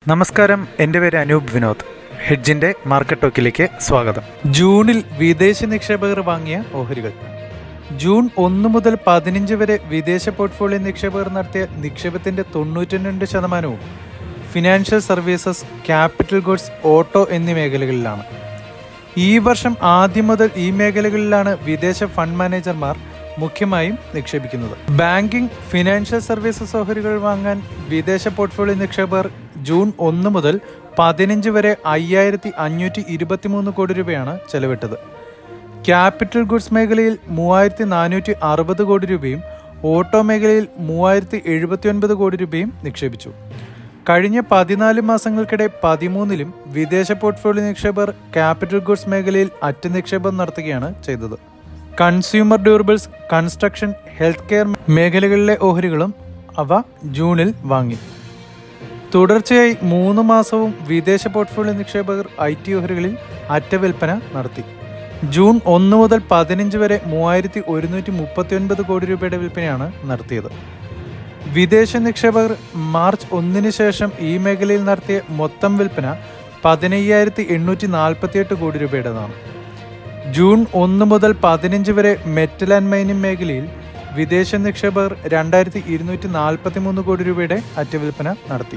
നമസ്കാരം എൻ്റെ പേര് അനൂപ് വിനോദ് ഹെഡ്ജിന്റെ മാർക്കറ്റ് ടോക്കിലേക്ക് സ്വാഗതം ജൂണിൽ വിദേശ നിക്ഷേപകർ വാങ്ങിയ ഓഹരികൾ ജൂൺ ഒന്ന് മുതൽ പതിനഞ്ച് വരെ വിദേശ പോർട്ട്ഫോളിയോ നിക്ഷേപകർ നടത്തിയ നിക്ഷേപത്തിന്റെ തൊണ്ണൂറ്റി രണ്ട് ശതമാനവും financial services capital goods auto എന്നീ മേഖലകളിലാണ് ഈ വർഷം ആദ്യം മുതൽ ഈ മേഖലകളിലാണ് വിദേശ ഫണ്ട് മാനേജർമാർ മുഖ്യമായും നിക്ഷേപിക്കുന്നത് ബാങ്കിംഗ് ഫിനാൻഷ്യൽ സർവീസസ് ഓഹരികൾ വാങ്ങാൻ വിദേശ പോർട്ട്ഫോളിയോ നിക്ഷേപകർ ജൂൺ ഒന്ന് മുതൽ പതിനഞ്ച് വരെ അയ്യായിരത്തി അഞ്ഞൂറ്റി ഇരുപത്തിമൂന്ന് കോടി രൂപയാണ് ചെലവിട്ടത് ക്യാപിറ്റൽ ഗുഡ്സ് മേഖലയിൽ മൂവായിരത്തി നാനൂറ്റി അറുപത് കോടി രൂപയും ഓട്ടോ മേഖലയിൽ മൂവായിരത്തി എഴുപത്തി ഒൻപത് കോടി രൂപയും നിക്ഷേപിച്ചു കഴിഞ്ഞ പതിനാല് മാസങ്ങൾക്കിടെ പതിമൂന്നിലും വിദേശ പോർട്ട്ഫോളിയോ നിക്ഷേപർ ക്യാപിറ്റൽ ഗുഡ്സ് മേഖലയിൽ അറ്റ നിക്ഷേപം നടത്തുകയാണ് ചെയ്തത് consumer durables construction health care മേഖലകളിലെ ഓഹരികളും അവ ജൂണിൽ വാങ്ങി തുടർച്ചയായി മൂന്ന് മാസവും വിദേശ പോർട്ട്ഫോളിയോ നിക്ഷേപകർ ഐ ടി ഓഹരികളിൽ അറ്റ വിൽപ്പന നടത്തി ജൂൺ ഒന്ന് മുതൽ പതിനഞ്ച് വരെ മൂവായിരത്തി ഒരുന്നൂറ്റി മുപ്പത്തി ഒൻപത് കോടി രൂപയുടെ വിൽപ്പനയാണ് നടത്തിയത് വിദേശ നിക്ഷേപകർ മാർച്ച് ഒന്നിന് ശേഷം ഈ മേഖലയിൽ നടത്തിയ മൊത്തം വിൽപ്പന പതിനയ്യായിരത്തി എണ്ണൂറ്റി നാൽപ്പത്തിയെട്ട് കോടി രൂപയുടേതാണ് ജൂൺ ഒന്ന് മുതൽ പതിനഞ്ച് വരെ മെറ്റൽ ആൻഡ് മൈനിങ് മേഖലയിൽ വിദേശ നിക്ഷേപകർ രണ്ടായിരത്തി ഇരുന്നൂറ്റി നാൽപ്പത്തി മൂന്ന് കോടി രൂപയുടെ അറ്റവിൽപ്പന നടത്തി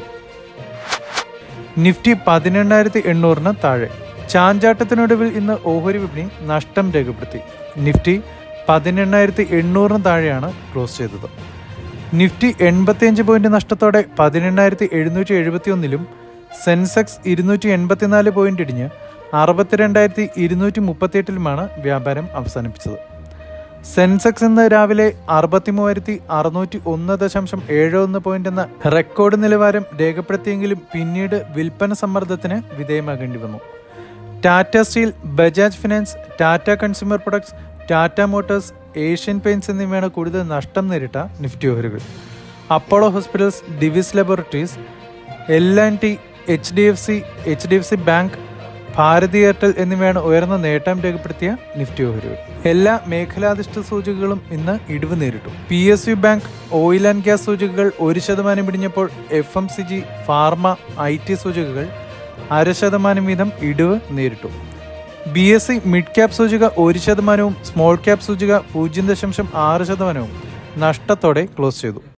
നിഫ്റ്റി പതിനെണ്ണായിരത്തി എണ്ണൂറിന് താഴെ ചാഞ്ചാട്ടത്തിനൊടുവിൽ ഇന്ന് ഓഹരി വിപണി നഷ്ടം രേഖപ്പെടുത്തി നിഫ്റ്റി പതിനെണ്ണായിരത്തി എണ്ണൂറിന് താഴെയാണ് ക്ലോസ് ചെയ്തത് നിഫ്റ്റി എൺപത്തിയഞ്ച് പോയിന്റ് നഷ്ടത്തോടെ പതിനെണ്ണായിരത്തി എഴുന്നൂറ്റി എഴുപത്തി ഒന്നിലും സെൻസെക്സ് ഇരുന്നൂറ്റി എൺപത്തിനാല് പോയിന്റ് ഇടിഞ്ഞ് അറുപത്തിരണ്ടായിരത്തി ഇരുന്നൂറ്റി മുപ്പത്തിയെട്ടിലുമാണ് വ്യാപാരം അവസാനിപ്പിച്ചത് സെൻസെക്സ് ഇന്ന് രാവിലെ അറുപത്തി മൂവായിരത്തി അറുന്നൂറ്റി ഒന്ന് ദശാംശം ഏഴ് ഒന്ന് പോയിന്റ് എന്ന റെക്കോർഡ് നിലവാരം രേഖപ്പെടുത്തിയെങ്കിലും പിന്നീട് വിൽപ്പന സമ്മർദ്ദത്തിന് വിധേയമാകേണ്ടി വന്നു Tata steel Bajaj finance Tata consumer products Tata motors Asian paints എന്നിവയാണ് കൂടുതൽ നഷ്ടം നേരിട്ട നിഫ്റ്റി ഓഹരികൾ Apollo hospitals Divi's laboratories L and T HDFC HDFC bank Bharti Airtel എന്നിവയാണ് ഉയർന്ന നേട്ടം രേഖപ്പെടുത്തിയ നിഫ്റ്റി ഓഹരികൾ എല്ലാ മേഖലാധിഷ്ഠിത സൂചികകളും ഇന്ന് ഇടിവ് നേരിട്ടു PSU bank oil and gas സൂചികകൾ ഒരു ശതമാനം ഇടിഞ്ഞപ്പോൾ FMCG pharma IT സൂചികകൾ അര ശതമാനം വീതം ഇടിവ് നേരിട്ടു BSE mid cap സൂചിക ഒരു ശതമാനവും സ്മോൾ ക്യാപ് സൂചിക പൂജ്യം ദശാംശം ആറ് ശതമാനവും നഷ്ടത്തോടെ ക്ലോസ് ചെയ്തു